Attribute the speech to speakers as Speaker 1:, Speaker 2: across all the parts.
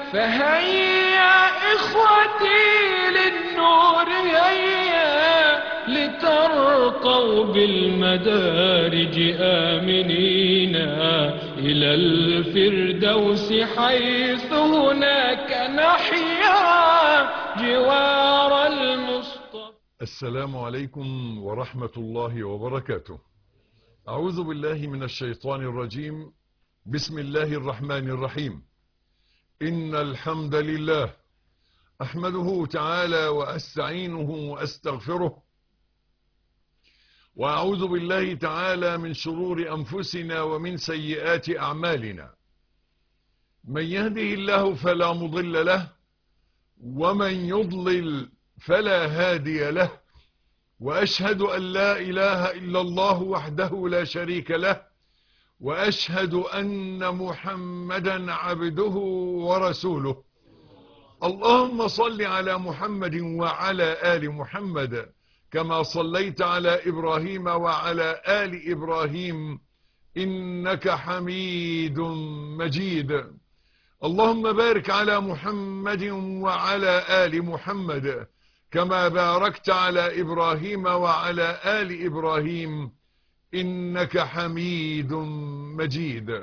Speaker 1: فهيا إخوتي للنور هيا لترقوا بالمدارج آمنين إلى الفردوس حيث هناك نحيا جوار المصطفى
Speaker 2: السلام عليكم ورحمة الله وبركاته أعوذ بالله من الشيطان الرجيم بسم الله الرحمن الرحيم إن الحمد لله أحمده تعالى وأستعينه وأستغفره وأعوذ بالله تعالى من شرور أنفسنا ومن سيئات أعمالنا من يهده الله فلا مضل له ومن يضلل فلا هادي له وأشهد أن لا إله إلا الله وحده لا شريك له وأشهد أن محمدا عبده ورسوله اللهم صل على محمد وعلى آل محمد كما صليت على إبراهيم وعلى آل إبراهيم إنك حميد مجيد اللهم بارك على محمد وعلى آل محمد كما باركت على إبراهيم وعلى آل إبراهيم إنك حميد مجيد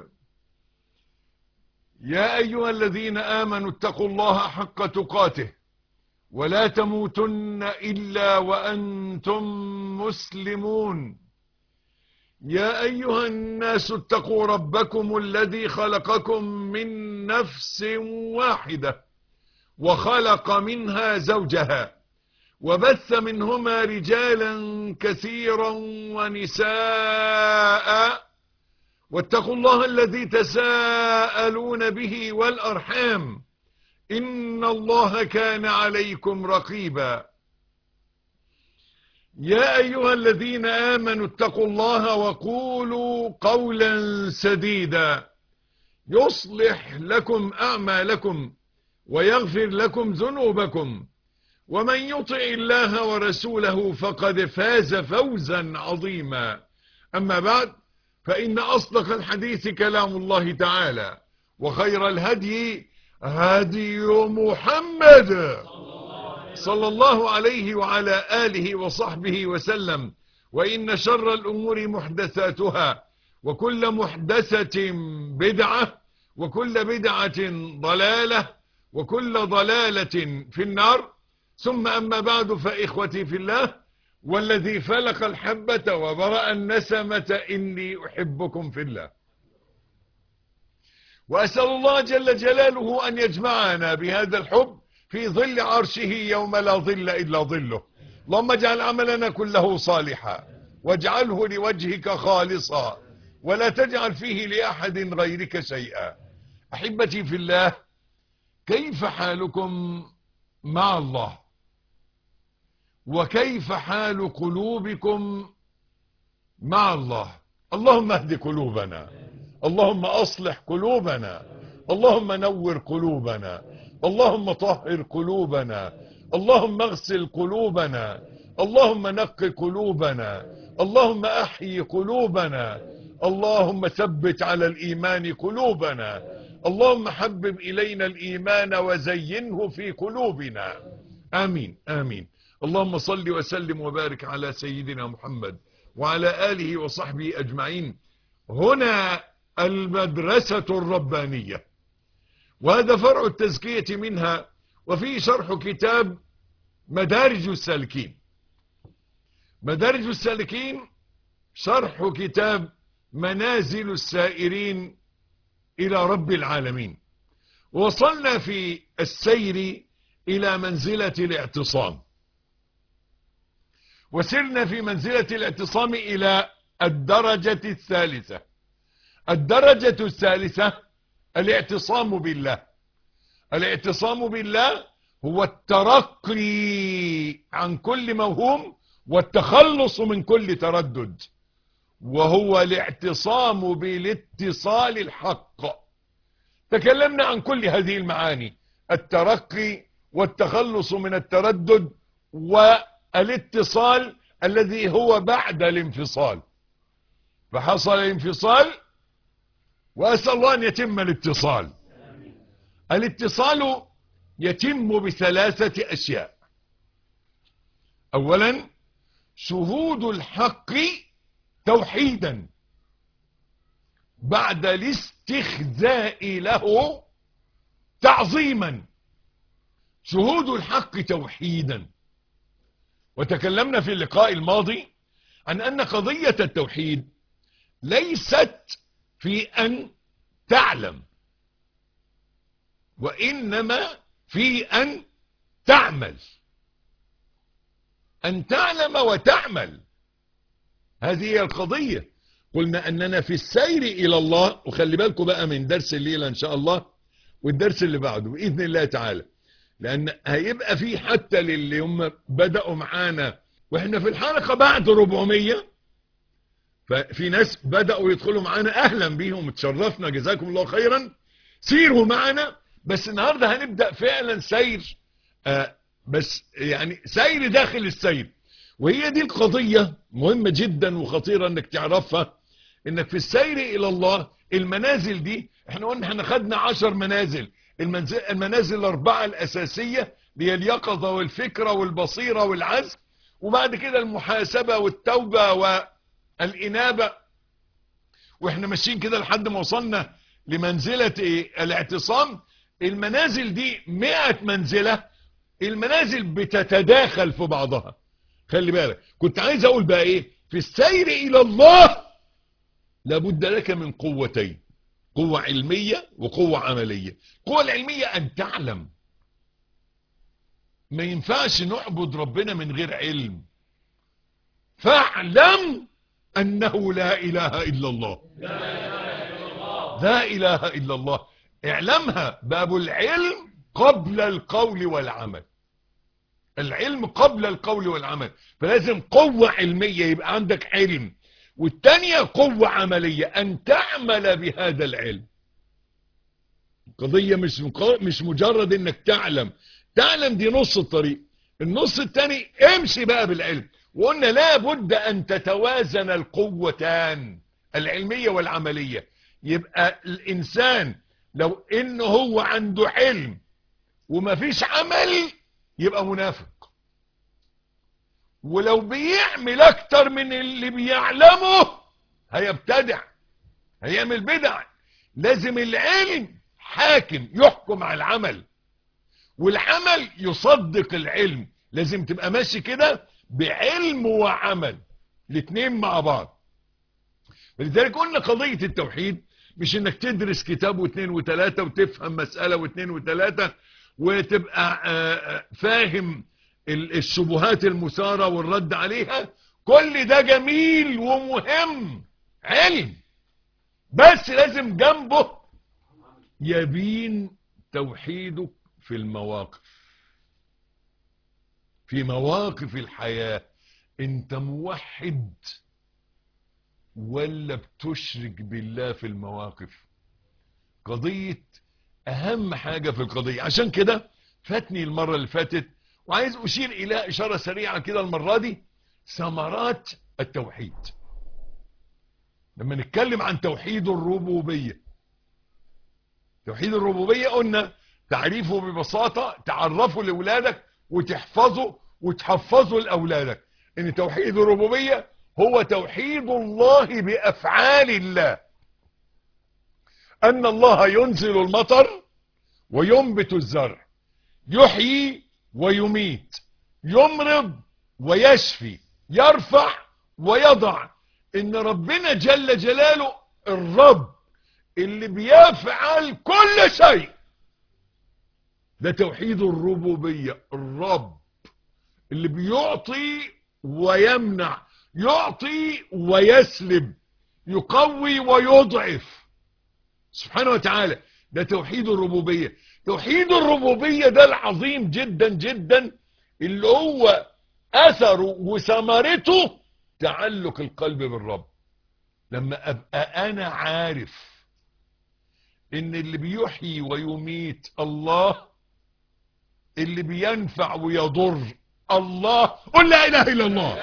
Speaker 2: يا أيها الذين آمنوا اتقوا الله حق تقاته ولا تموتن إلا وأنتم مسلمون يا أيها الناس اتقوا ربكم الذي خلقكم من نفس واحدة وخلق منها زوجها وبث منهما رجالا كثيرا ونساء واتقوا الله الذي تساءلون به والأرحام إن الله كان عليكم رقيبا يا أيها الذين آمنوا اتقوا الله وقولوا قولا سديدا يصلح لكم أعمالكم ويغفر لكم ذنوبكم ومن يطع الله ورسوله فقد فاز فوزا عظيما أما بعد فإن أصدق الحديث كلام الله تعالى وخير الهدي هدي محمد صلى الله عليه وعلى آله وصحبه وسلم وإن شر الأمور محدثاتها وكل محدثة بدعة وكل بدعة ضلالة وكل ضلالة في النار ثم أما بعد فإخوتي في الله والذي فلق الحبة وبرأ النسمة إني أحبكم في الله وأسأل الله جل جلاله أن يجمعنا بهذا الحب في ظل عرشه يوم لا ظل إلا ظله اللهم اجعل عملنا كله صالحا واجعله لوجهك خالصا ولا تجعل فيه لأحد غيرك شيئا أحبتي في الله كيف حالكم مع الله وكيف حال قلوبكم مع الله اللهم اهد قلوبنا اللهم اصلح قلوبنا اللهم نور قلوبنا اللهم طهر قلوبنا اللهم اغسل قلوبنا اللهم نق قلوبنا اللهم احيي قلوبنا اللهم ثبت على الايمان قلوبنا اللهم حبب الينا الايمان وزينه في قلوبنا امين امين اللهم صل وسلم وبارك على سيدنا محمد وعلى آله وصحبه أجمعين هنا المدرسة الربانية وهذا فرع التزكية منها وفي شرح كتاب مدارج السالكين مدارج السالكين شرح كتاب منازل السائرين إلى رب العالمين وصلنا في السير إلى منزلة الاعتصام وسرنا في منزلة الاعتصام إلى الدرجة الثالثة الدرجة الثالثة الاعتصام بالله الاعتصام بالله هو الترقي عن كل موهوم والتخلص من كل تردد وهو الاعتصام بالاتصال الحق تكلمنا عن كل هذه المعاني الترقي والتخلص من التردد والاتصال الذي هو بعد الانفصال فحصل الانفصال وأسأل الله أن يتم الاتصال الاتصال يتم بثلاثة أشياء أولا شهود الحق توحيدا بعد الاستخزاء له تعظيما شهود الحق توحيدا وتكلمنا في اللقاء الماضي عن أن قضية التوحيد ليست في أن تعلم وإنما في أن تعمل أن تعلم وتعمل هذه هي القضية قلنا أننا في السير إلى الله وخلي بالكم بقى من درس الليلة إن شاء الله والدرس اللي بعده بإذن الله تعالى لأن هيبقى في حتى للي هم بدأوا معانا وإحنا في الحلقة بعد 400 ففي ناس بدأوا يدخلوا معانا أهلا بيهم تشرفنا جزاكم الله خيرا سيروا معنا بس النهاردة هنبدأ فعلا سير آه بس يعني سير داخل السير وهي دي القضية مهمة جدا وخطيرة انك تعرفها انك في السير الى الله المنازل دي احنا قلنا احنا خدنا عشر منازل المنزل المنازل الاربعة الاساسية هي اليقظة والفكرة والبصيرة والعزم وبعد كده المحاسبة والتوبة والانابة واحنا ماشيين كده لحد ما وصلنا لمنزلة ايه الاعتصام المنازل دي مئة منزلة المنازل بتتداخل في بعضها خلي بالك كنت عايز اقول بقى ايه في السير الى الله لابد لك من قوتين قوة علمية وقوة عملية القوة العلمية ان تعلم ما ينفعش نعبد ربنا من غير علم فاعلم انه لا اله الا الله لا اله الا الله اعلمها باب العلم قبل القول والعمل العلم قبل القول والعمل فلازم قوة علمية يبقى عندك علم والتانية قوة عملية ان تعمل بهذا العلم قضية مش مش مجرد انك تعلم تعلم دي نص الطريق النص التاني امشي بقى بالعلم وقلنا لابد ان تتوازن القوتان العلمية والعملية يبقى الانسان لو انه هو عنده علم وما فيش عمل يبقى منافق ولو بيعمل اكتر من اللي بيعلمه هيبتدع هيعمل بدع لازم العلم حاكم يحكم على العمل والعمل يصدق العلم لازم تبقى ماشي كده بعلم وعمل الاثنين مع بعض ولذلك قلنا قضية التوحيد مش انك تدرس كتاب واثنين وثلاثة وتفهم مسألة واثنين وثلاثة وتبقى فاهم الشبهات المثارة والرد عليها كل ده جميل ومهم علم بس لازم جنبه يبين توحيدك في المواقف في مواقف الحياة انت موحد ولا بتشرك بالله في المواقف قضية اهم حاجة في القضية عشان كده فاتني المرة اللي فاتت وعايز اشير الى اشارة سريعة كده المرة دي ثمرات التوحيد لما نتكلم عن توحيد الربوبية توحيد الربوبية قلنا تعريفه ببساطة تعرفه لأولادك وتحفظه وتحفظه لأولادك ان توحيد الربوبية هو توحيد الله بأفعال الله أن الله ينزل المطر وينبت الزرع يحيي ويميت يمرض ويشفي يرفع ويضع ان ربنا جل جلاله الرب اللي بيفعل كل شيء ده توحيد الربوبية الرب اللي بيعطي ويمنع يعطي ويسلب يقوي ويضعف سبحانه وتعالى ده توحيد الربوبية توحيد الربوبية ده العظيم جدا جدا اللي هو اثره وثمرته تعلق القلب بالرب لما ابقى انا عارف ان اللي بيحيي ويميت الله اللي بينفع ويضر الله قل لا اله الا الله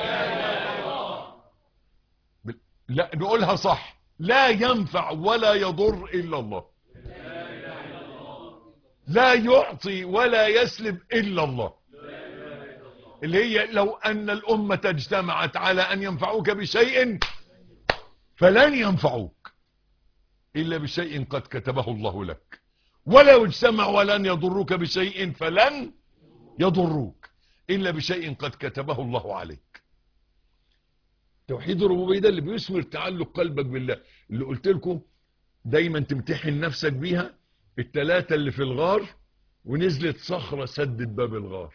Speaker 2: لا نقولها صح لا ينفع ولا يضر الا الله لا يعطي ولا يسلب إلا الله اللي هي لو أن الأمة اجتمعت على أن ينفعوك بشيء فلن ينفعوك إلا بشيء قد كتبه الله لك ولو اجتمعوا ولن يضروك بشيء فلن يضروك إلا بشيء قد كتبه الله عليك توحيد الربوبية ده اللي بيثمر تعلق قلبك بالله اللي قلت لكم دايما تمتحن نفسك بيها التلاتة اللي في الغار ونزلت صخرة سدت باب الغار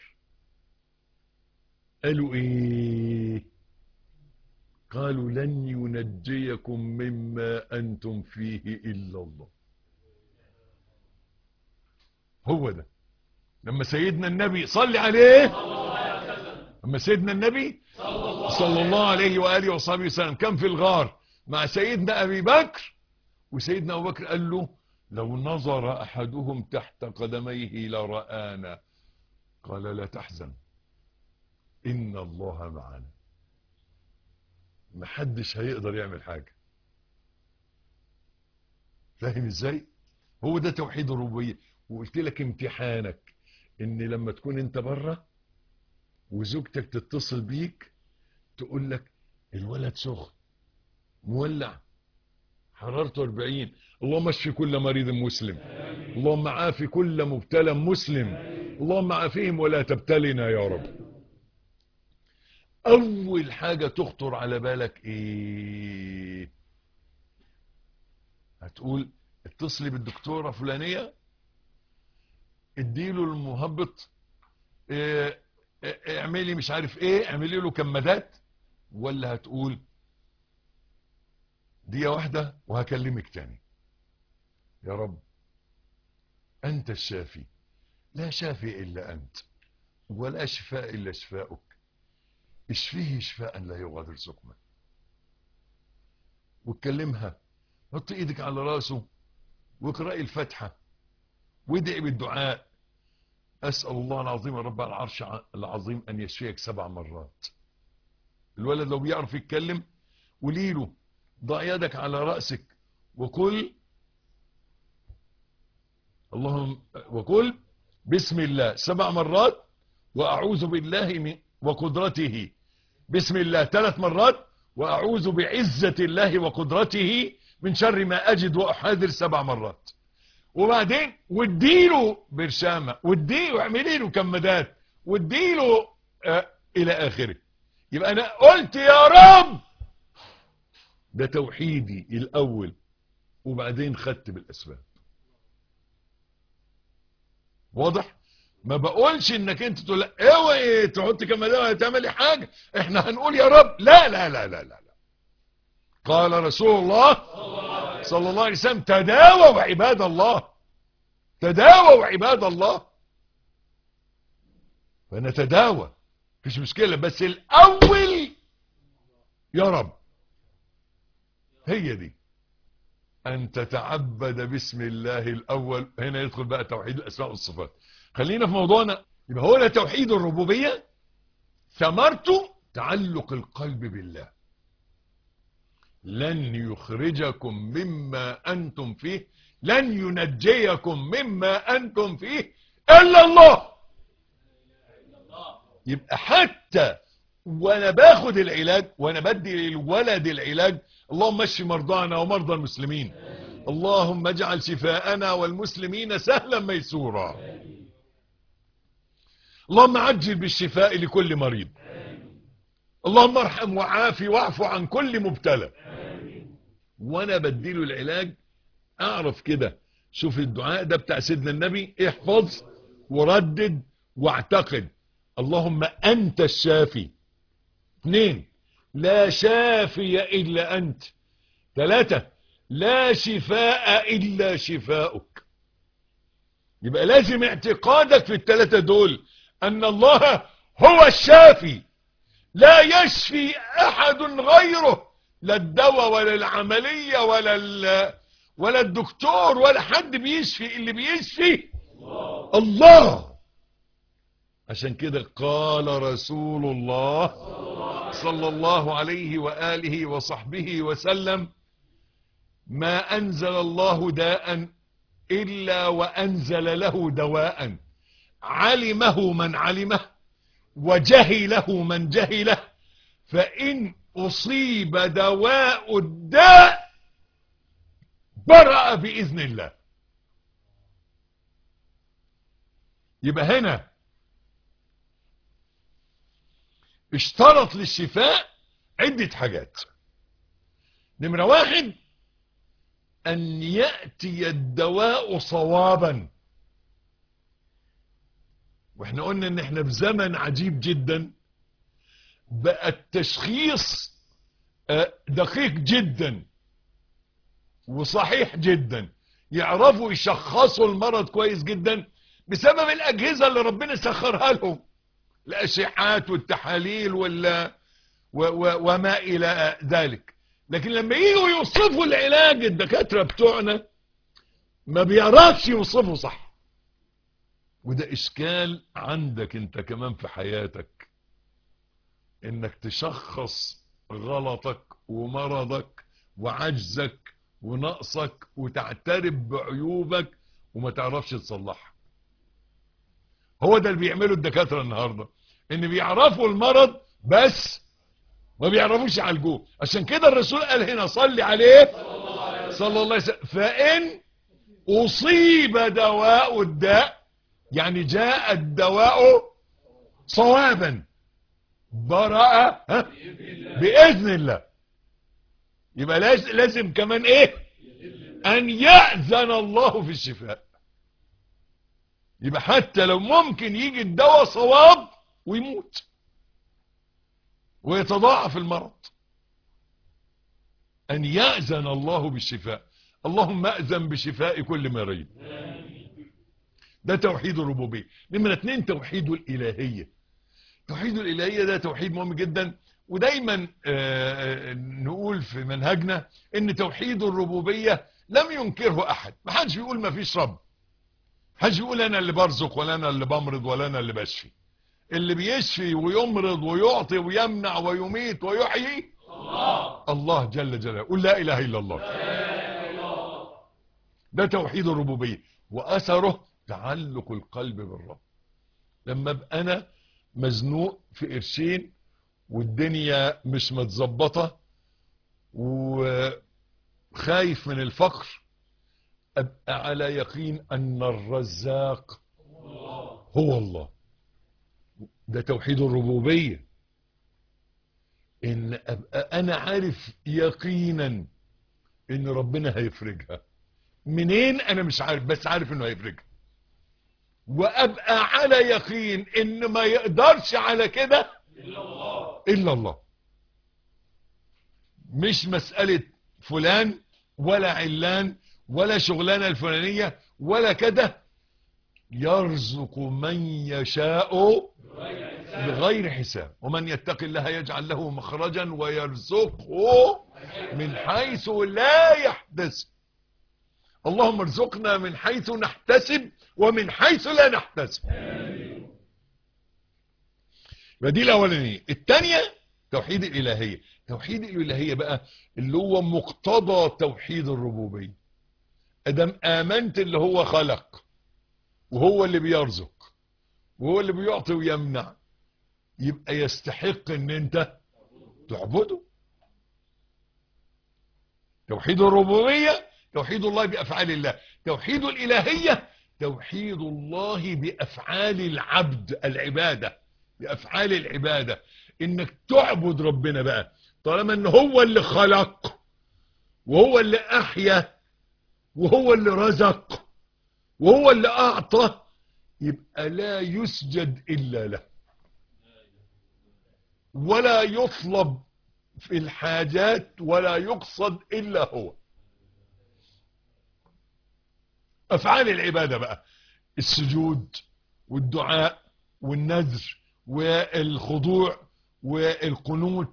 Speaker 2: قالوا ايه قالوا لن ينجيكم مما انتم فيه الا الله هو ده لما سيدنا النبي صلي عليه لما سيدنا النبي صلى الله عليه وآله وصحبه وسلم كان في الغار مع سيدنا أبي بكر وسيدنا أبو بكر قال له لو نظر أحدهم تحت قدميه لرآنا قال لا تحزن إن الله معنا محدش هيقدر يعمل حاجة فاهم ازاي هو ده توحيد الربوبية وقلت لك امتحانك ان لما تكون انت بره وزوجتك تتصل بيك تقول لك الولد سخن مولع حرارته 40 اللهم اشفي كل مريض مسلم اللهم عافي كل مبتلى مسلم اللهم عافيهم ولا تبتلنا يا رب اول حاجة تخطر على بالك ايه هتقول اتصلي بالدكتورة فلانية اديله المهبط اه اه اعملي مش عارف ايه اعملي له كمادات ولا هتقول دي واحدة وهكلمك تاني يا رب انت الشافي لا شافي الا انت ولا شفاء الا شفاؤك اشفيه شفاء لا يغادر سقما واتكلمها حط ايدك على راسه واقرأي الفاتحة وادعي بالدعاء اسأل الله العظيم رب العرش العظيم ان يشفيك سبع مرات الولد لو بيعرف يتكلم قولي له ضع يدك على رأسك وقل اللهم وقل بسم الله سبع مرات وأعوذ بالله من وقدرته بسم الله ثلاث مرات وأعوذ بعزة الله وقدرته من شر ما أجد وأحاذر سبع مرات وبعدين واديله برشامة واديله اعملي له كمادات واديله آه إلى آخره يبقى أنا قلت يا رب ده توحيدي الأول وبعدين خدت بالأسباب واضح ما بقولش انك انت تقول اوعي تحط كمادات ولا تعملي حاجة احنا هنقول يا رب لا لا لا لا لا, لا. قال رسول الله صلى الله عليه وسلم تداووا عباد الله تداووا عباد الله فنتداوى مفيش مشكلة بس الاول يا رب هي دي ان تتعبد باسم الله الاول هنا يدخل بقى توحيد الاسماء والصفات خلينا في موضوعنا يبقى هو ده توحيد الربوبية ثمرته تعلق القلب بالله لن يخرجكم مما أنتم فيه لن ينجيكم مما أنتم فيه إلا الله يبقى حتى وانا باخد العلاج وانا بدي للولد العلاج اللهم اشف مرضانا ومرضى المسلمين اللهم اجعل شفاءنا والمسلمين سهلا ميسورا اللهم عجل بالشفاء لكل مريض اللهم ارحم وعافي واعف عن كل مبتلى وانا بديله العلاج اعرف كده شوف الدعاء ده بتاع سيدنا النبي احفظ وردد واعتقد اللهم انت الشافي اثنين لا شافي الا انت ثلاثة لا شفاء الا شفاؤك يبقى لازم اعتقادك في الثلاثة دول ان الله هو الشافي لا يشفي احد غيره لا الدواء ولا العملية ولا ولا الدكتور ولا حد بيشفي اللي بيشفي الله عشان كده قال رسول الله صلى الله عليه وآله وصحبه وسلم ما أنزل الله داء إلا وأنزل له دواء علمه من علمه وجهله من جهله فإن أصيب دواء الداء برأ بإذن الله يبقى هنا اشترط للشفاء عدة حاجات نمرة واحد أن يأتي الدواء صوابا واحنا قلنا ان احنا في زمن عجيب جدا بقى التشخيص آه، دقيق جدا وصحيح جدا يعرفوا يشخصوا المرض كويس جدا بسبب الأجهزة اللي ربنا سخرها لهم الأشعات والتحاليل وال و و وما إلى ذلك لكن لما يجوا يوصفوا العلاج الدكاترة بتوعنا ما بيعرفش يوصفوا صح وده إشكال عندك انت كمان في حياتك انك تشخص غلطك ومرضك وعجزك ونقصك وتعترف بعيوبك وما تعرفش تصلحها هو ده اللي بيعمله الدكاترة النهاردة ان بيعرفوا المرض بس ما بيعرفوش يعالجوه عشان كده الرسول قال هنا صلي عليه صلى الله عليه وسلم فإن أصيب دواء الداء يعني جاء الدواء صوابا برأ ها؟ بإذن الله يبقى لاز- لازم كمان ايه ان يأذن الله في الشفاء يبقى حتى لو ممكن يجي الدواء صواب ويموت ويتضاعف المرض ان يأذن الله بالشفاء اللهم أذن بشفاء كل مريض ده توحيد الربوبية نمرة اتنين توحيد الإلهية توحيد الإلهية ده توحيد مهم جدا ودايما آه، آه، نقول في منهجنا ان توحيد الربوبية لم ينكره احد ما حدش بيقول ما فيش رب حدش بيقول انا اللي برزق ولا انا اللي بمرض ولا انا اللي بشفي اللي بيشفي ويمرض ويعطي ويمنع ويميت ويحيي الله الله جل جلاله قل لا اله الا الله ده توحيد الربوبية واثره تعلق القلب بالرب لما ابقى انا مزنوق في قرشين والدنيا مش متظبطه وخايف من الفقر ابقى على يقين ان الرزاق هو الله ده توحيد الربوبيه ان ابقى انا عارف يقينا ان ربنا هيفرجها منين انا مش عارف بس عارف انه هيفرجها وابقى على يقين ان ما يقدرش على كده الا الله مش مسألة فلان ولا علان ولا شغلانة الفلانية ولا كده يرزق من يشاء بغير حساب ومن يتق الله يجعل له مخرجا ويرزقه من حيث لا يحتسب اللهم ارزقنا من حيث نحتسب ومن حيث لا نحتسب يبقى دي الاولانيه الثانيه توحيد الالهيه توحيد الالهيه بقى اللي هو مقتضى توحيد الربوبيه ادم امنت اللي هو خلق وهو اللي بيرزق وهو اللي بيعطي ويمنع يبقى يستحق ان انت تعبده توحيد الربوبيه توحيد الله بافعال الله توحيد الالهيه توحيد الله بافعال العبد العباده بافعال العباده انك تعبد ربنا بقى طالما ان هو اللي خلق وهو اللي احيا وهو اللي رزق وهو اللي اعطى يبقى لا يسجد الا له ولا يطلب في الحاجات ولا يقصد الا هو افعال العباده بقى السجود والدعاء والنذر والخضوع والقنوت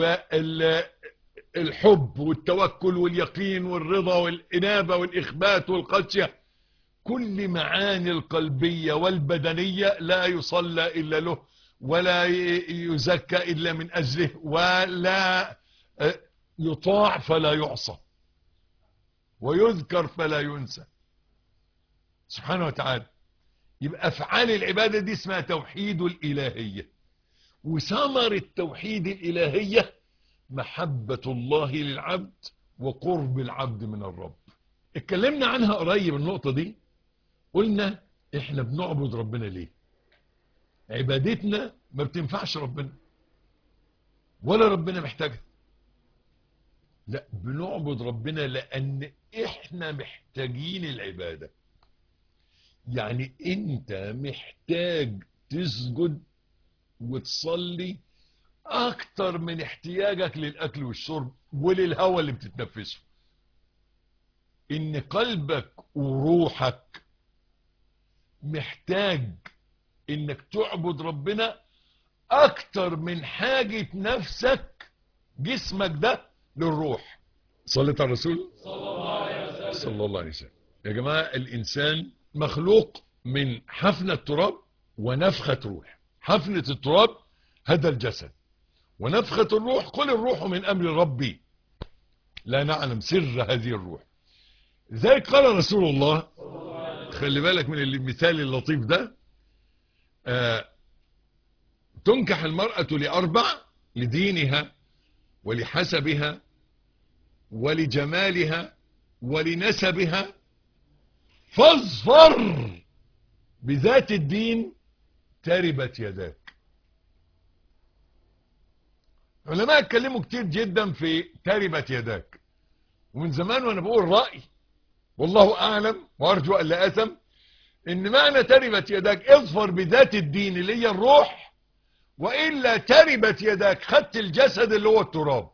Speaker 2: والحب والتوكل واليقين والرضا والإنابة والإخبات والخشية كل معاني القلبية والبدنية لا يصلى إلا له ولا يزكى إلا من أجله ولا يطاع فلا يعصى ويذكر فلا ينسى سبحانه وتعالى يبقى افعال العبادة دي اسمها توحيد الالهية وثمرة توحيد الالهية محبة الله للعبد وقرب العبد من الرب اتكلمنا عنها قريب النقطة دي قلنا احنا بنعبد ربنا ليه عبادتنا ما بتنفعش ربنا ولا ربنا محتاجها لا بنعبد ربنا لان احنا محتاجين العبادة يعني انت محتاج تسجد وتصلي اكتر من احتياجك للاكل والشرب وللهواء اللي بتتنفسه ان قلبك وروحك محتاج انك تعبد ربنا اكتر من حاجة نفسك جسمك ده للروح صليت على الرسول صلى الله عليه وسلم يا جماعة الانسان مخلوق من حفنة تراب ونفخة روح حفنة التراب هذا الجسد ونفخة الروح قل الروح من امر ربي لا نعلم سر هذه الروح ذلك قال رسول الله خلي بالك من المثال اللطيف ده آه تنكح المرأة لأربع لدينها ولحسبها ولجمالها ولنسبها فاظفر بذات الدين تربت يداك علماء اتكلموا كتير جدا في تربت يداك ومن زمان وانا بقول رأي والله اعلم وارجو ان لا اثم ان معنى تربت يداك اظفر بذات الدين اللي هي الروح والا تربت يداك خدت الجسد اللي هو التراب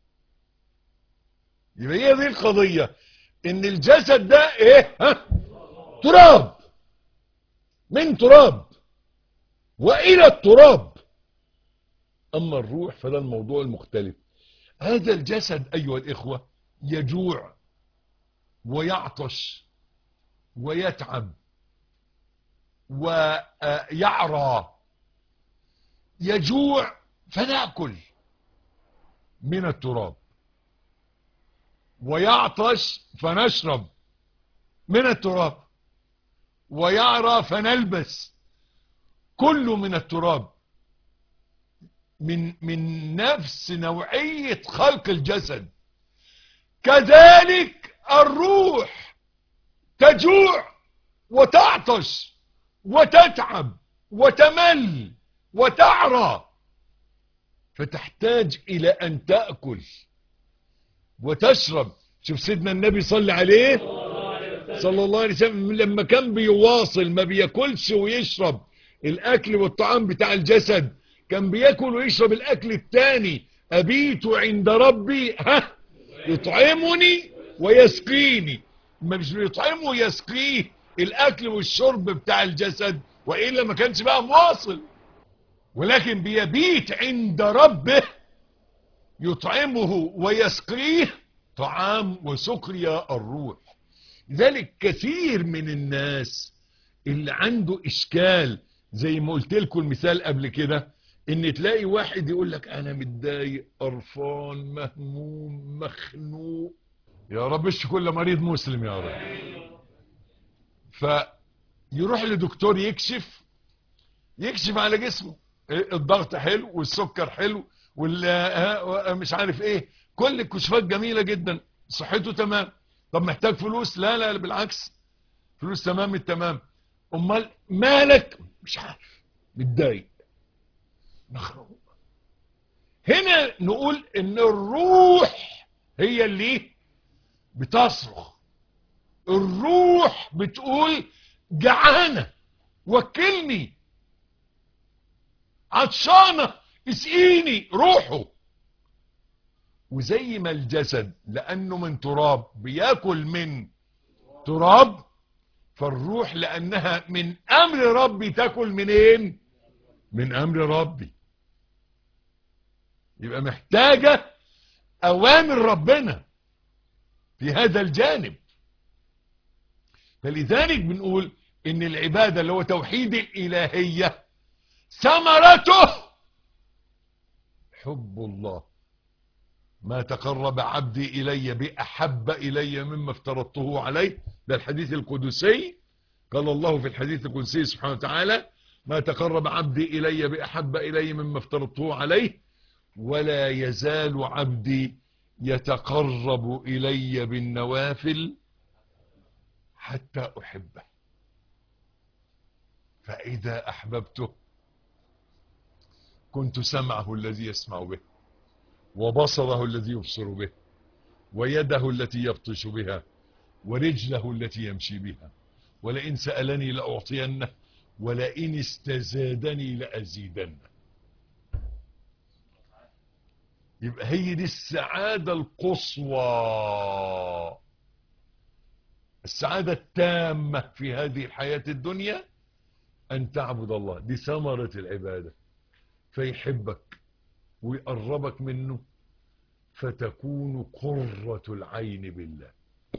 Speaker 2: يبقى هي دي القضية ان الجسد ده ايه ها تراب من تراب والى التراب اما الروح فده الموضوع المختلف هذا الجسد ايها الاخوة يجوع ويعطش ويتعب ويعرى يجوع فنأكل من التراب ويعطش فنشرب من التراب ويعرى فنلبس كل من التراب من من نفس نوعية خلق الجسد كذلك الروح تجوع وتعطش وتتعب وتمل وتعرى فتحتاج الى ان تأكل وتشرب شوف سيدنا النبي صلى عليه صلى الله عليه وسلم لما كان بيواصل ما بياكلش ويشرب الاكل والطعام بتاع الجسد كان بياكل ويشرب الاكل التاني ابيت عند ربي ها يطعمني ويسقيني ما مش بيطعمه ويسقيه الاكل والشرب بتاع الجسد والا ما كانش بقى مواصل ولكن بيبيت عند ربه يطعمه ويسقيه طعام وسقيا الروح لذلك كثير من الناس اللي عنده اشكال زي ما قلت لكم المثال قبل كده ان تلاقي واحد يقول لك انا متضايق قرفان مهموم مخنوق يا رب اشفي كل مريض مسلم يا رب فيروح لدكتور يكشف يكشف على جسمه الضغط حلو والسكر حلو مش عارف ايه كل الكشوفات جميلة جدا صحته تمام طب محتاج فلوس لا لا بالعكس فلوس تمام التمام امال مالك مش عارف متضايق مخروق هنا نقول ان الروح هي اللي بتصرخ الروح بتقول جعانة وكلني عطشانة اسقيني روحه وزي ما الجسد لانه من تراب بياكل من تراب فالروح لانها من امر ربي تاكل منين من امر ربي يبقى محتاجة اوامر ربنا في هذا الجانب فلذلك بنقول ان العبادة اللي هو توحيد الالهية ثمرته حب الله ما تقرب عبدي إلي بأحب إلي مما افترضته عليه ده الحديث القدسي قال الله في الحديث القدسي سبحانه وتعالى ما تقرب عبدي إلي بأحب إلي مما افترضته عليه ولا يزال عبدي يتقرب إلي بالنوافل حتى أحبه فإذا أحببته كنت سمعه الذي يسمع به وبصره الذي يبصر به ويده التي يبطش بها ورجله التي يمشي بها ولئن سألني لأعطينه ولئن استزادني لأزيدنه يبقى هي دي السعادة القصوى السعادة التامة في هذه الحياة الدنيا أن تعبد الله دي ثمرة العبادة فيحبك ويقربك منه فتكون قرة العين بالله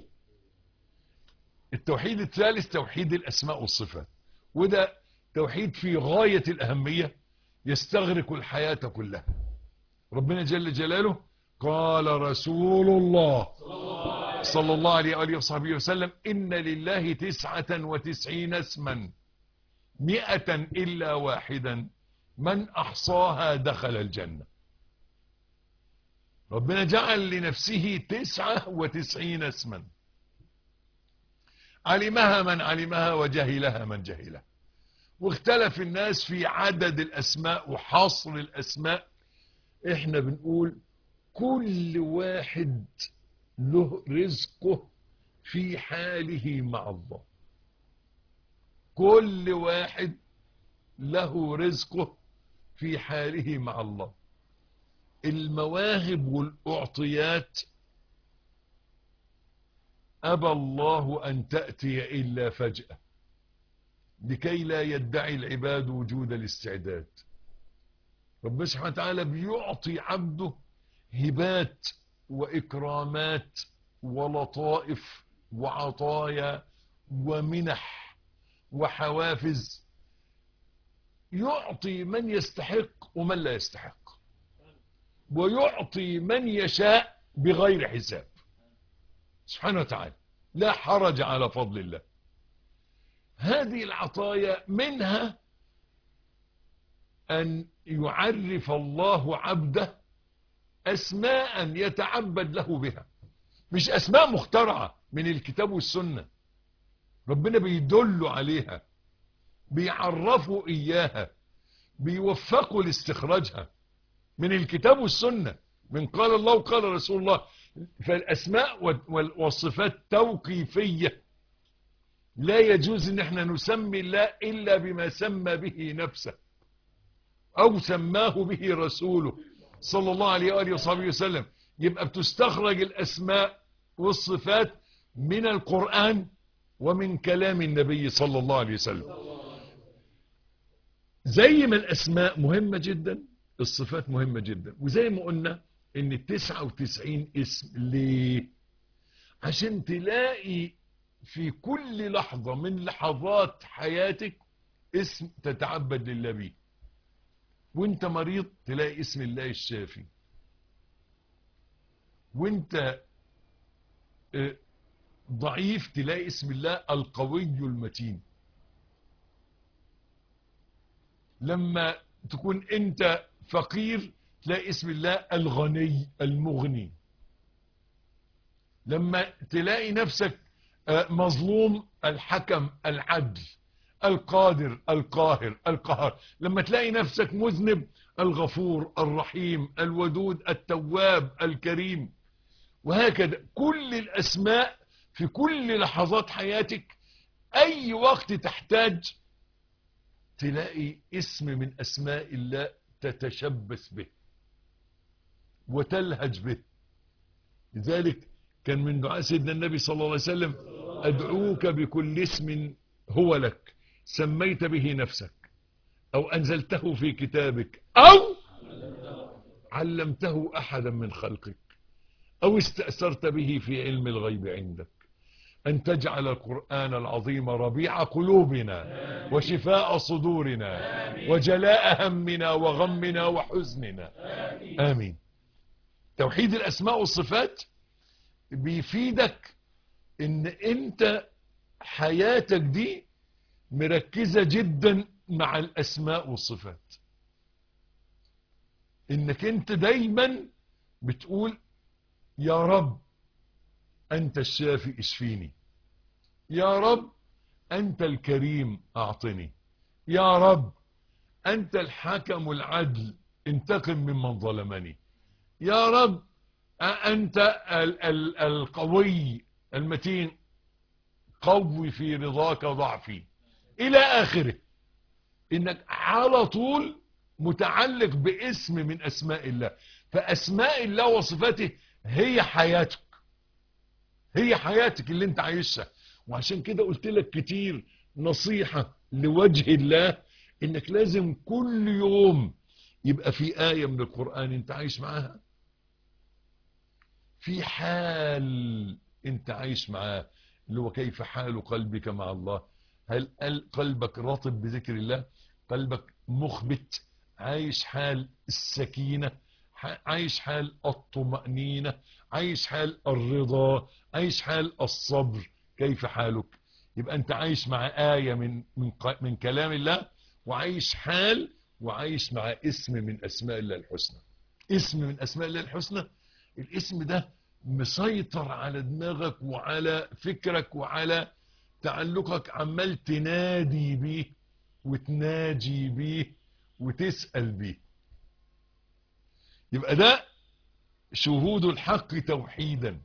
Speaker 2: التوحيد الثالث توحيد الأسماء والصفات وده توحيد في غاية الأهمية يستغرق الحياة كلها ربنا جل جلاله قال رسول الله صلى الله عليه وآله وصحبه وسلم إن لله تسعة وتسعين اسما مئة إلا واحدا من أحصاها دخل الجنة ربنا جعل لنفسه تسعة وتسعين اسما علمها من علمها وجهلها من جهلها واختلف الناس في عدد الأسماء وحصر الأسماء احنا بنقول كل واحد له رزقه في حاله مع الله كل واحد له رزقه في حاله مع الله المواهب والأعطيات أبى الله أن تأتي إلا فجأة لكي لا يدعي العباد وجود الاستعداد ربنا سبحانه وتعالى بيعطي عبده هبات وإكرامات ولطائف وعطايا ومنح وحوافز يعطي من يستحق ومن لا يستحق ويعطي من يشاء بغير حساب سبحانه وتعالى لا حرج على فضل الله هذه العطايا منها أن يعرف الله عبده أسماء يتعبد له بها مش أسماء مخترعة من الكتاب والسنة ربنا بيدل عليها بيعرفوا إياها بيوفقوا لاستخراجها من الكتاب والسنة من قال الله وقال رسول الله فالأسماء والصفات توقيفية لا يجوز ان احنا نسمي الله إلا بما سمى به نفسه أو سماه به رسوله صلى الله عليه وآله وصحبه وسلم يبقى بتستخرج الأسماء والصفات من القرآن ومن كلام النبي صلى الله عليه وسلم زي ما الأسماء مهمة جدا الصفات مهمة جدا وزي ما قلنا ان التسعة وتسعين اسم ليه عشان تلاقي في كل لحظة من لحظات حياتك اسم تتعبد لله بيه وانت مريض تلاقي اسم الله الشافي وانت ضعيف تلاقي اسم الله القوي المتين لما تكون انت فقير تلاقي اسم الله الغني المغني لما تلاقي نفسك مظلوم الحكم العدل القادر القاهر القهر لما تلاقي نفسك مذنب الغفور الرحيم الودود التواب الكريم وهكذا كل الأسماء في كل لحظات حياتك أي وقت تحتاج تلاقي اسم من أسماء الله تتشبث به وتلهج به لذلك كان من دعاء سيدنا النبي صلى الله عليه وسلم أدعوك بكل اسم هو لك سميت به نفسك أو أنزلته في كتابك أو علمته أحدا من خلقك أو استأثرت به في علم الغيب عندك أن تجعل القرآن العظيم ربيع قلوبنا وشفاء صدورنا وجلاء همنا وغمنا وحزننا آمين توحيد الأسماء والصفات بيفيدك ان انت حياتك دي مركزة جدا مع الأسماء والصفات إنك أنت دايما بتقول يا رب أنت الشافي اشفيني يا رب أنت الكريم أعطني يا رب أنت الحكم العدل انتقم ممن ظلمني يا رب أنت ال ال القوي المتين قوي في رضاك ضعفي إلى آخره إنك على طول متعلق باسم من أسماء الله فأسماء الله وصفاته هي حياتك هي حياتك اللي انت عايشها وعشان كده قلت لك كتير نصيحة لوجه الله انك لازم كل يوم يبقى في آية من القرآن انت عايش معاها في حال انت عايش معاه اللي هو كيف حال قلبك مع الله هل قلبك رطب بذكر الله قلبك مخبت عايش حال السكينة عايش حال الطمأنينة عايش حال الرضا عايش حال الصبر كيف حالك يبقى انت عايش مع آية من, من, من كلام الله وعايش حال وعايش مع اسم من أسماء الله الحسنى اسم من أسماء الله الحسنى الاسم ده مسيطر على دماغك وعلى فكرك وعلى تعلقك عمال تنادي بيه وتناجي بيه وتسأل بيه يبقى ده شهود الحق توحيدا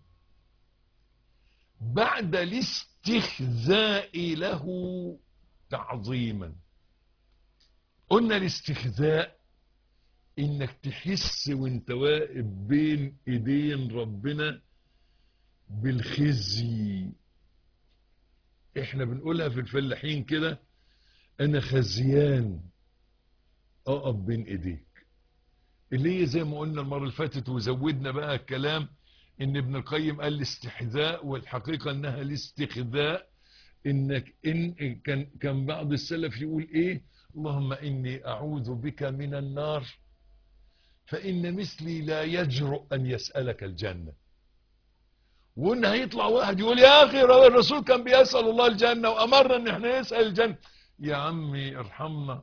Speaker 2: بعد الاستخزاء له تعظيما قلنا الاستخزاء انك تحس وانت واقف بين ايدين ربنا بالخزي احنا بنقولها في الفلاحين كده انا خزيان اقف بين ايديك اللي هي زي ما قلنا المرة اللي فاتت وزودنا بقى الكلام ان ابن القيم قال الاستحذاء والحقيقة انها الاستخذاء انك ان كان كان بعض السلف يقول ايه اللهم اني اعوذ بك من النار فان مثلي لا يجرؤ ان يسألك الجنة وان هيطلع واحد يقول يا اخي الرسول كان بيسأل الله الجنة وامرنا ان احنا نسأل الجنة يا عمي ارحمنا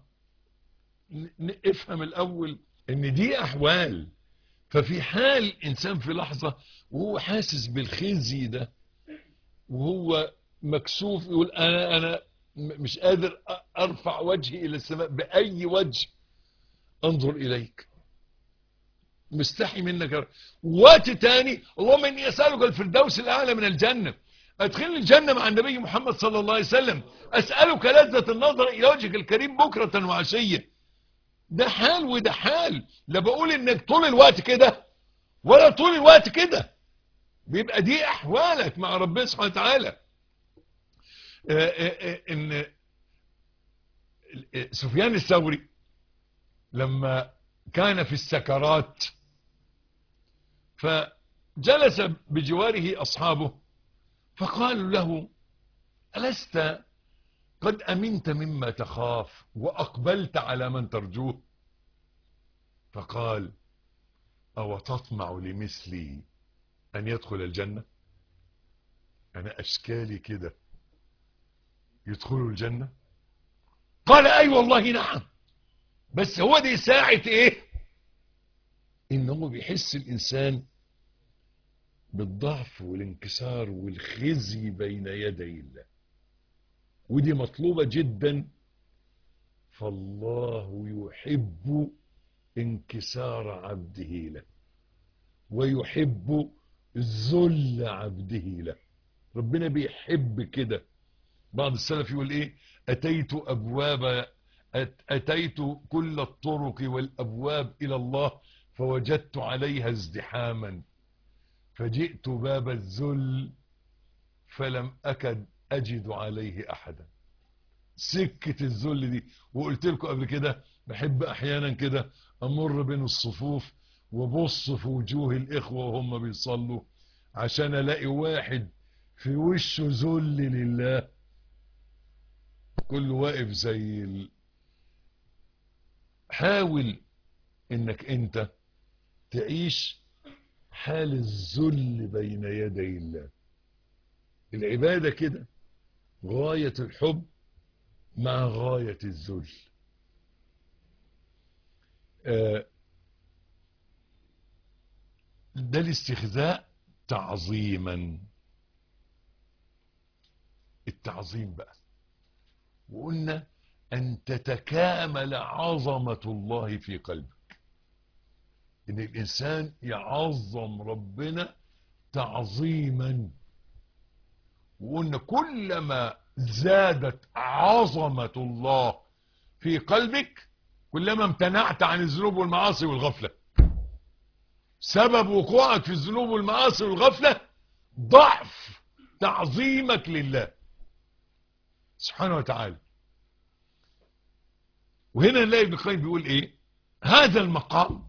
Speaker 2: افهم الاول ان دي احوال ففي حال انسان في لحظة وهو حاسس بالخزي ده وهو مكسوف يقول انا انا مش قادر ارفع وجهي الى السماء باي وجه انظر اليك مستحي منك وقت تاني اللهم اني اسالك الفردوس الاعلى من الجنه ادخلني الجنه مع النبي محمد صلى الله عليه وسلم اسالك لذه النظر الى وجهك الكريم بكره وعشيه ده حال وده حال لا بقول انك طول الوقت كده ولا طول الوقت كده بيبقى دي احوالك مع ربنا سبحانه وتعالى ان سفيان الثوري لما كان في السكرات فجلس بجواره اصحابه فقالوا له ألست قد أمنت مما تخاف وأقبلت على من ترجوه فقال أو تطمع لمثلي أن يدخل الجنة أنا أشكالي كده يدخلوا الجنة قال أي والله نعم بس هو دي ساعة إيه إنه بيحس الإنسان بالضعف والانكسار والخزي بين يدي الله ودي مطلوبة جدا فالله يحب انكسار عبده له ويحب ذل عبده له ربنا بيحب كده بعض السلف يقول ايه اتيت ابواب اتيت كل الطرق والابواب الى الله فوجدت عليها ازدحاما فجئت باب الذل فلم اكد اجد عليه احدا سكة الذل دي وقلت لكم قبل كده بحب احيانا كده امر بين الصفوف وبص في وجوه الاخوة وهم بيصلوا عشان الاقي واحد في وشه ذل لله كل واقف زي ال... حاول انك انت تعيش حال الذل بين يدي الله العبادة كده غاية الحب مع غاية الذل آه، ده الاستخزاء تعظيما التعظيم بقى وقلنا أن تتكامل عظمة الله في قلبك إن الإنسان يعظم ربنا تعظيما وقلنا كلما زادت عظمة الله في قلبك كلما امتنعت عن الذنوب والمعاصي والغفلة سبب وقوعك في الذنوب والمعاصي والغفلة ضعف تعظيمك لله سبحانه وتعالى وهنا نلاقي ابن القيم بيقول ايه هذا المقام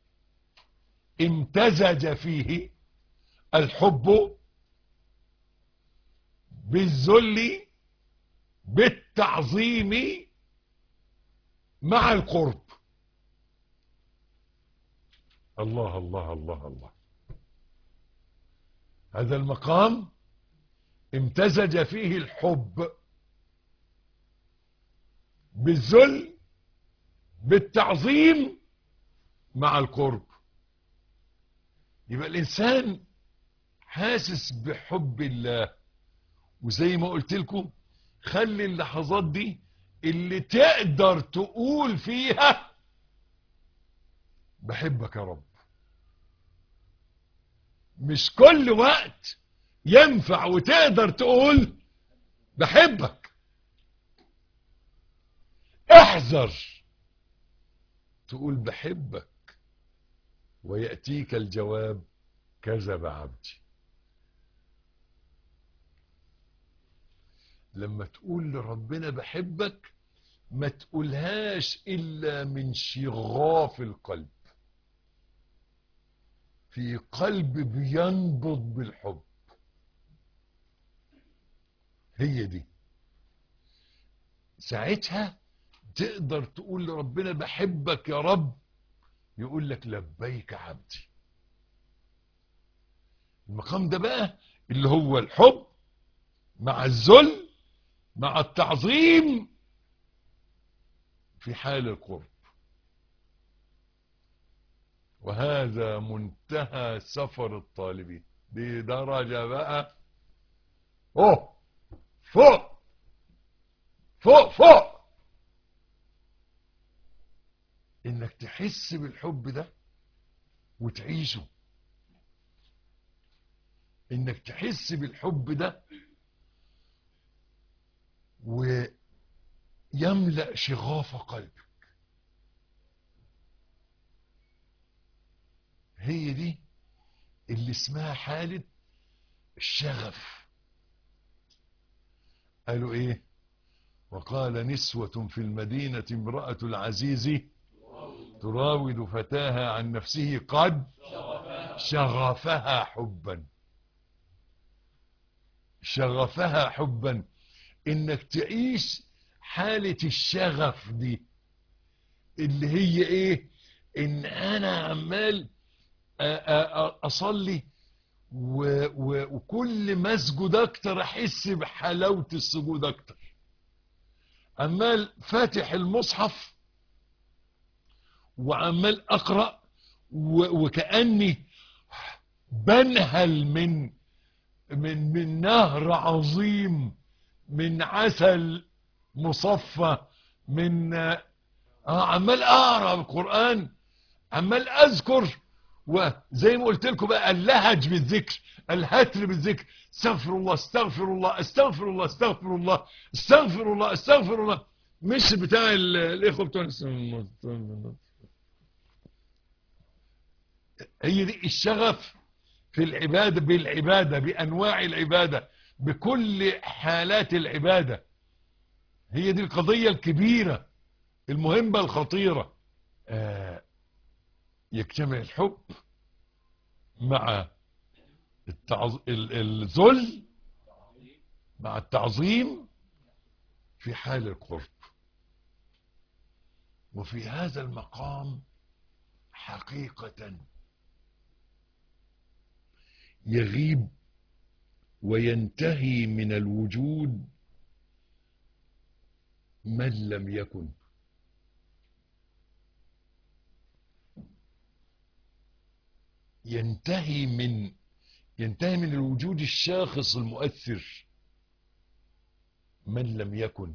Speaker 2: امتزج فيه الحب بالذل بالتعظيم مع القرب الله الله الله الله هذا المقام امتزج فيه الحب بالذل بالتعظيم مع القرب يبقى الانسان حاسس بحب الله وزي ما قلت لكم خلي اللحظات دي اللي تقدر تقول فيها بحبك يا رب مش كل وقت ينفع وتقدر تقول بحبك احذر تقول بحبك ويأتيك الجواب كذب عبدي لما تقول لربنا بحبك ما تقولهاش إلا من شغاف القلب في قلب بينبض بالحب هي دي ساعتها تقدر تقول لربنا بحبك يا رب يقول لك لبيك عبدي المقام ده بقى اللي هو الحب مع الذل مع التعظيم في حال القرب وهذا منتهى سفر الطالبين دي درجة بقى اوه فوق فوق فوق انك تحس بالحب ده وتعيشه انك تحس بالحب ده ويملأ شغاف قلبك هي دي اللي اسمها حالة الشغف قالوا ايه وقال نسوة في المدينة امرأة العزيز تراود فتاها عن نفسه قد شغفها حبا شغفها حبا انك تعيش حالة الشغف دي اللي هي ايه ان انا عمال اصلي و و وكل ما اسجد اكتر احس بحلاوة السجود اكتر عمال فاتح المصحف وعمال اقرأ وكأني بنهل من من من نهر عظيم من عسل مصفى من آه عمال اقرا القران عمال اذكر وزي ما قلت لكم بقى اللهج بالذكر الهتر بالذكر استغفر الله استغفر الله استغفر الله استغفر الله استغفر الله استغفر الله مش بتاع الاخوه بتوع هي دي الشغف في العباده بالعباده بانواع العباده بكل حالات العباده هي دي القضيه الكبيره المهمه الخطيره آه يجتمع الحب مع التعظ... الذل مع التعظيم في حال القرب وفي هذا المقام حقيقة يغيب وينتهي من الوجود من لم يكن ينتهي من ينتهي من الوجود الشاخص المؤثر من لم يكن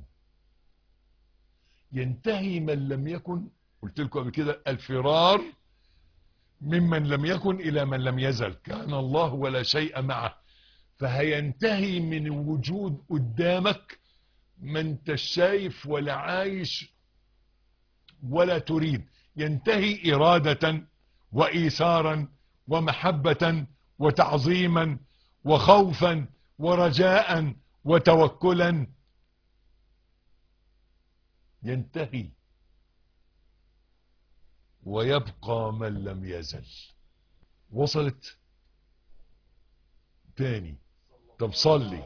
Speaker 2: ينتهي من لم يكن قلت لكم قبل كده الفرار ممن لم يكن إلى من لم يزل كان الله ولا شيء معه فهينتهي من وجود قدامك ما انت شايف ولا عايش ولا تريد ينتهي إرادة وإيثارا ومحبة وتعظيما وخوفا ورجاء وتوكلا ينتهي ويبقى من لم يزل وصلت تاني طب صلي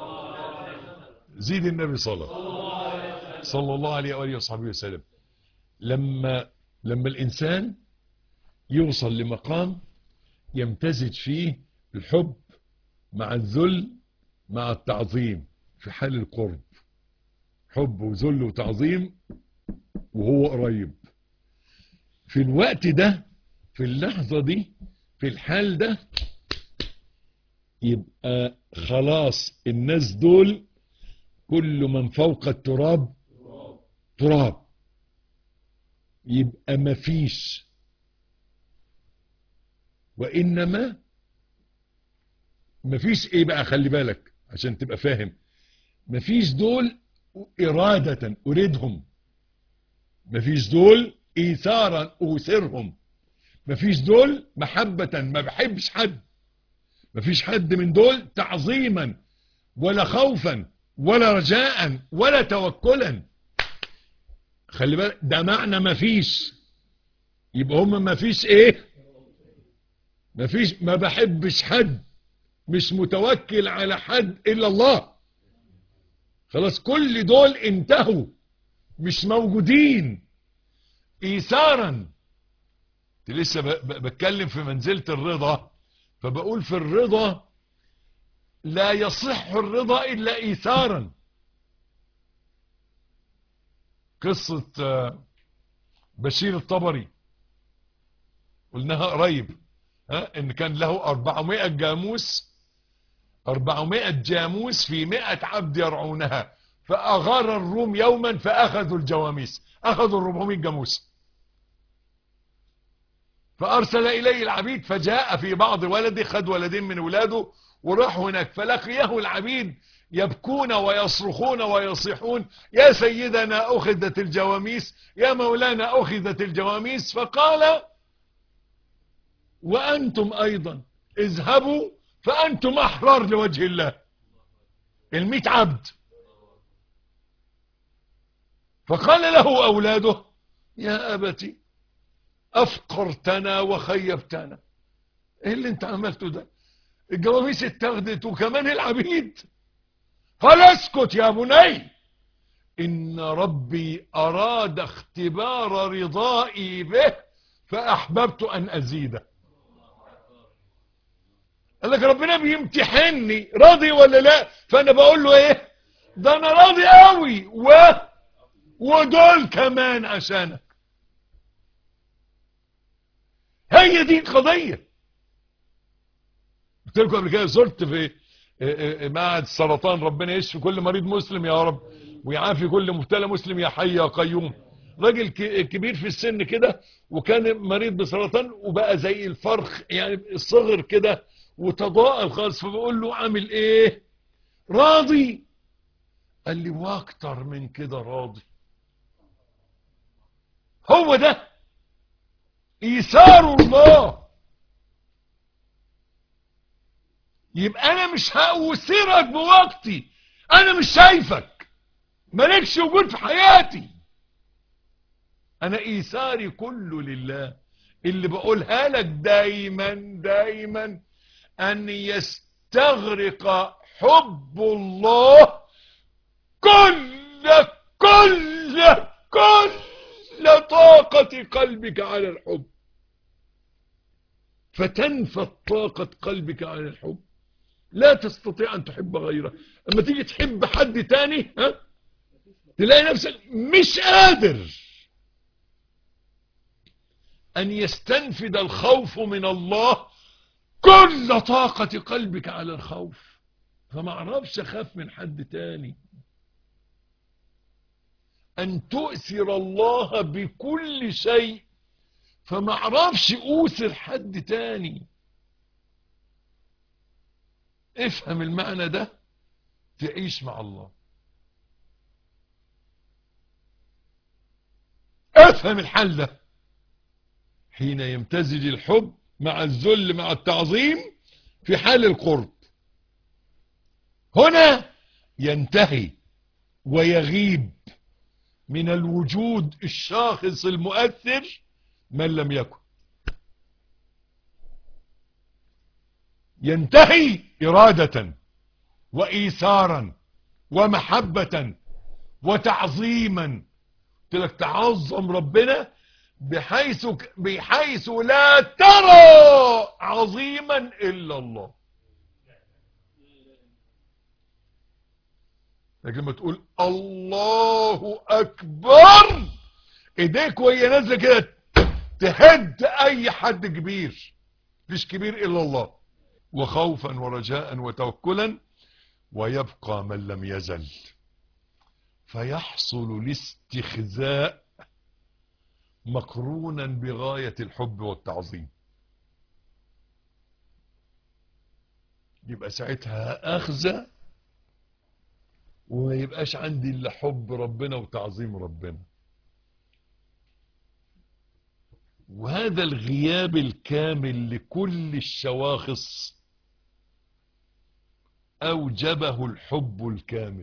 Speaker 2: زيد النبي صلاة صلى الله عليه وآله وصحبه وسلم لما لما الإنسان يوصل لمقام يمتزج فيه الحب مع الذل مع التعظيم في حال القرب حب وذل وتعظيم وهو قريب في الوقت ده في اللحظة دي في الحال ده يبقى خلاص الناس دول كل من فوق التراب تراب يبقى مفيش وإنما مفيش ايه بقى خلي بالك عشان تبقى فاهم مفيش دول إرادة أريدهم مفيش دول إيثارا أوثرهم مفيش دول محبة ما بحبش حد مفيش حد من دول تعظيما ولا خوفا ولا رجاء ولا توكلا خلي بالك ده معنى مفيش يبقى هم مفيش ايه مفيش ما بحبش حد مش متوكل على حد الا الله خلاص كل دول انتهوا مش موجودين ايثارا لسه بتكلم في منزلة الرضا فبقول في الرضا لا يصح الرضا الا ايثارا قصة بشير الطبري قلناها قريب ها ان كان له 400 جاموس 400 جاموس في 100 عبد يرعونها فأغار الروم يوما فأخذوا الجواميس أخذوا 400 جاموس فأرسل إليه العبيد فجاء في بعض ولده خد ولدين من ولاده وراح هناك فلقيه العبيد يبكون ويصرخون ويصيحون يا سيدنا أخذت الجواميس يا مولانا أخذت الجواميس فقال وأنتم أيضا اذهبوا فأنتم أحرار لوجه الله المئة عبد فقال له أولاده يا أبتي أفقرتنا وخيبتنا إيه اللي انت عملته ده الجواميس اتخذت وكمان العبيد قال اسكت يا بني إن ربي أراد اختبار رضائي به فأحببت أن أزيده قال لك ربنا بيمتحني راضي ولا لا فانا بقول له ايه ده انا راضي قوي و ودول كمان عشانك هي دي القضيه قلت لكم قبل كده زرت في معهد السرطان ربنا يشفي كل مريض مسلم يا رب ويعافي كل مبتلى مسلم يا حي يا قيوم راجل كبير في السن كده وكان مريض بسرطان وبقى زي الفرخ يعني الصغر كده وتضاءل خالص فبقول له عامل ايه راضي قال لي واكتر من كده راضي هو ده ايثار الله يبقى انا مش هأوثرك بوقتي انا مش شايفك مالكش وجود في حياتي انا ايثاري كله لله اللي بقولها لك دايما دايما ان يستغرق حب الله كل كل كل طاقة قلبك على الحب فتنفذ طاقة قلبك على الحب لا تستطيع ان تحب غيره اما تيجي تحب حد تاني ها تلاقي نفسك مش قادر أن يستنفد الخوف من الله كل طاقة قلبك على الخوف فما اعرفش اخاف من حد تاني أن تؤثر الله بكل شيء فما اعرفش أوثر حد تاني افهم المعنى ده تعيش مع الله افهم الحل ده حين يمتزج الحب مع الذل مع التعظيم في حال القرب هنا ينتهي ويغيب من الوجود الشاخص المؤثر من لم يكن ينتهي إرادة وإيثارا ومحبة وتعظيما قلت لك تعظم ربنا بحيث بحيث لا ترى عظيما إلا الله لكن لما تقول الله أكبر ايديك وهي نازله كده تهد اي حد كبير مش كبير الا الله وخوفا ورجاء وتوكلا ويبقى من لم يزل فيحصل الاستخزاء مقرونا بغاية الحب والتعظيم يبقى ساعتها أخزى وما يبقاش عندي إلا حب ربنا وتعظيم ربنا وهذا الغياب الكامل لكل الشواخص أوجبه الحب الكامل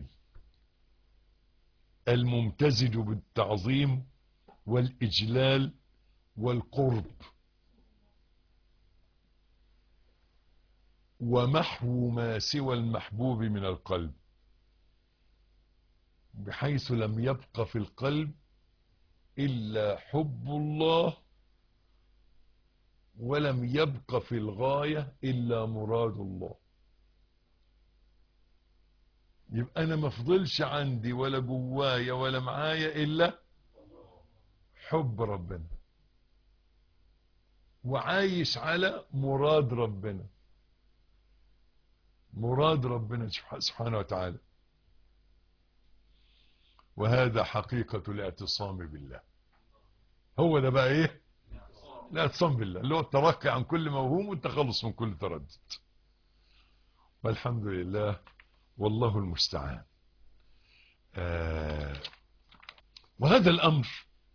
Speaker 2: الممتزج بالتعظيم والإجلال والقرب ومحو ما سوى المحبوب من القلب بحيث لم يبق في القلب إلا حب الله ولم يبق في الغاية إلا مراد الله يبقى أنا ما فضلش عندي ولا جوايا ولا معايا إلا حب ربنا وعايش على مراد ربنا مراد ربنا سبحانه وتعالى وهذا حقيقة الاعتصام بالله هو ده بقى ايه الاعتصام بالله اللي هو الترقي عن كل موهوم والتخلص من كل تردد والحمد لله والله المستعان آه وهذا الأمر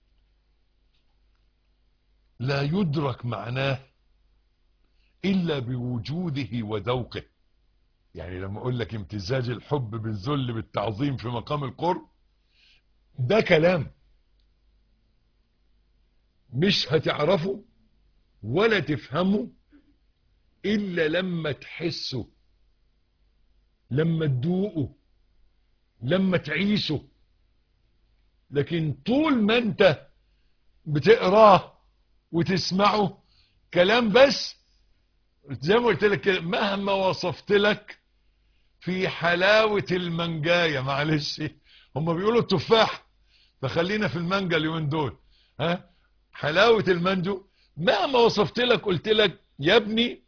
Speaker 2: لا يدرك معناه إلا بوجوده وذوقه يعني لما أقول لك امتزاج الحب بالذل بالتعظيم في مقام القرب ده كلام مش هتعرفه ولا تفهمه إلا لما تحسه لما تدوقه لما تعيشه لكن طول ما انت بتقراه وتسمعه كلام بس زي ما قلت لك كده مهما وصفت لك في حلاوة المنجاية معلش هم بيقولوا التفاح فخلينا في المانجا اليومين دول ها حلاوة المانجو مهما وصفت لك قلت لك يا ابني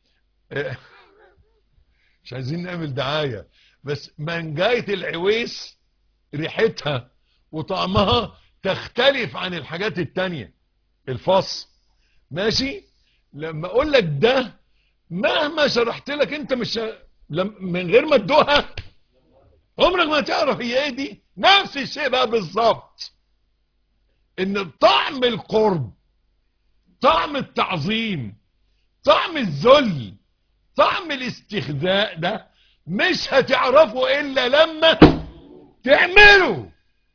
Speaker 2: مش عايزين نعمل دعاية بس منجاية العويس ريحتها وطعمها تختلف عن الحاجات التانية الفص ماشي لما اقول لك ده مهما شرحت لك انت مش من غير ما تدوها عمرك ما تعرف هي ايه دي نفس الشيء بقى بالظبط ان طعم القرب طعم التعظيم طعم الذل طعم الاستخذاء ده مش هتعرفه الا لما تعمله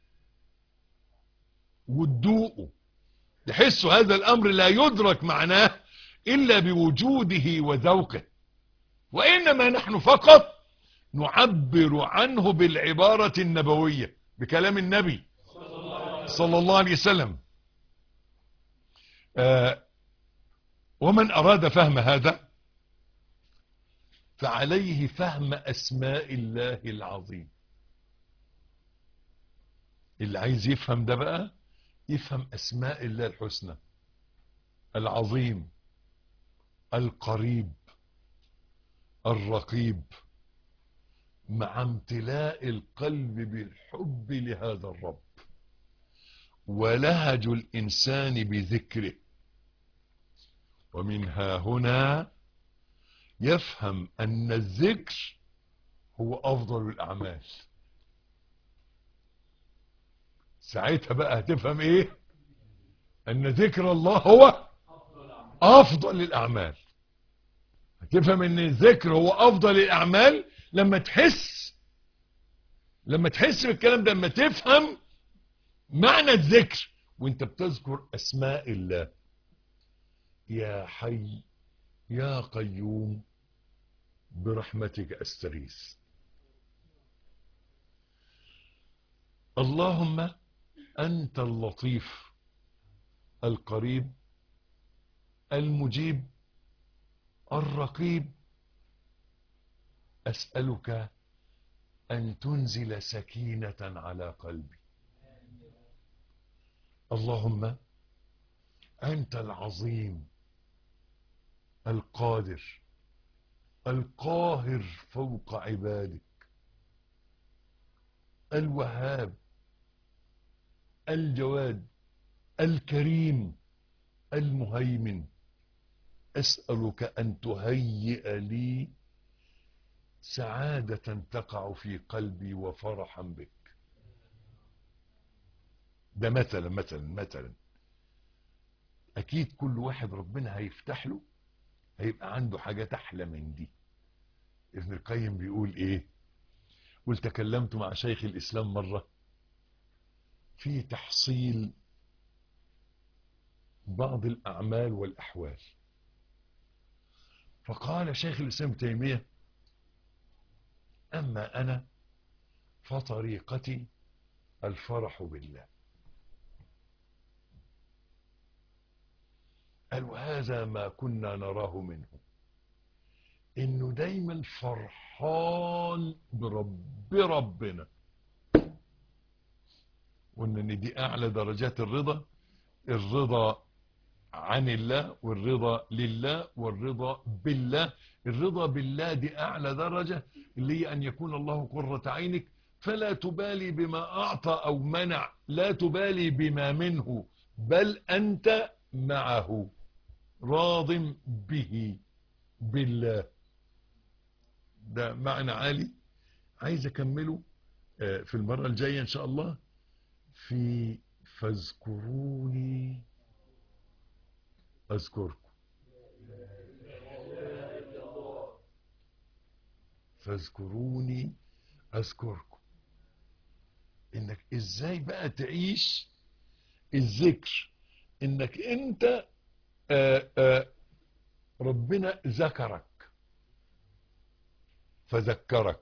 Speaker 2: وتدوقه تحسوا هذا الامر لا يدرك معناه الا بوجوده وذوقه وانما نحن فقط نعبر عنه بالعبارة النبوية بكلام النبي صلى الله عليه وسلم آه ومن اراد فهم هذا فعليه فهم اسماء الله العظيم اللي عايز يفهم ده بقى يفهم اسماء الله الحسنى العظيم القريب الرقيب مع امتلاء القلب بالحب لهذا الرب ولهج الإنسان بذكره ومنها هنا يفهم أن الذكر هو أفضل الأعمال ساعتها بقى هتفهم إيه أن ذكر الله هو أفضل الأعمال هتفهم أن الذكر هو أفضل الأعمال لما تحس لما تحس بالكلام ده لما تفهم معنى الذكر وانت بتذكر اسماء الله يا حي يا قيوم برحمتك استغيث اللهم انت اللطيف القريب المجيب الرقيب اسالك ان تنزل سكينه على قلبي اللهم أنت العظيم القادر القاهر فوق عبادك الوهاب الجواد الكريم المهيمن أسألك أن تهيئ لي سعادة تقع في قلبي وفرحا بك ده مثلا مثلا مثلا اكيد كل واحد ربنا هيفتح له هيبقى عنده حاجات احلى من دي ابن القيم بيقول ايه قلت تكلمت مع شيخ الاسلام مرة في تحصيل بعض الاعمال والاحوال فقال شيخ الاسلام تيمية اما انا فطريقتي الفرح بالله قال وهذا ما كنا نراه منه انه دايما فرحان برب بربنا قلنا ان دي اعلى درجات الرضا الرضا عن الله والرضا لله والرضا بالله الرضا بالله دي اعلى درجة اللي هي ان يكون الله قرة عينك فلا تبالي بما اعطى او منع لا تبالي بما منه بل انت معه راض به بالله ده معنى عالي عايز اكمله في المرة الجاية ان شاء الله في فاذكروني اذكركم فاذكروني اذكركم انك ازاي بقى تعيش الذكر انك انت آآ آآ ربنا ذكرك فذكرك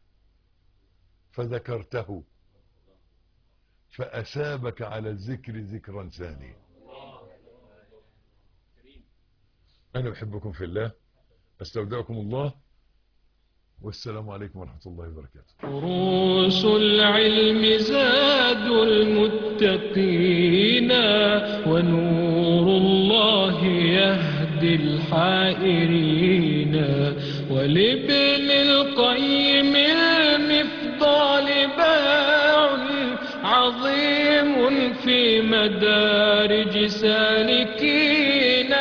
Speaker 2: فذكرته فأثابك على الذكر ذكرا ثانيا أنا بحبكم في الله أستودعكم الله والسلام عليكم ورحمة الله وبركاته
Speaker 1: دروس العلم زاد المتقين ونور الله يهدي الحائرين ولابن القيم المفضال باع عظيم في مدارج سالكين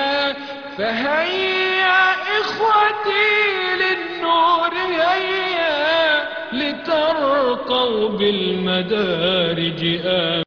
Speaker 1: فهيا إخوتي للنور هيا لترقوا بالمدارج آمين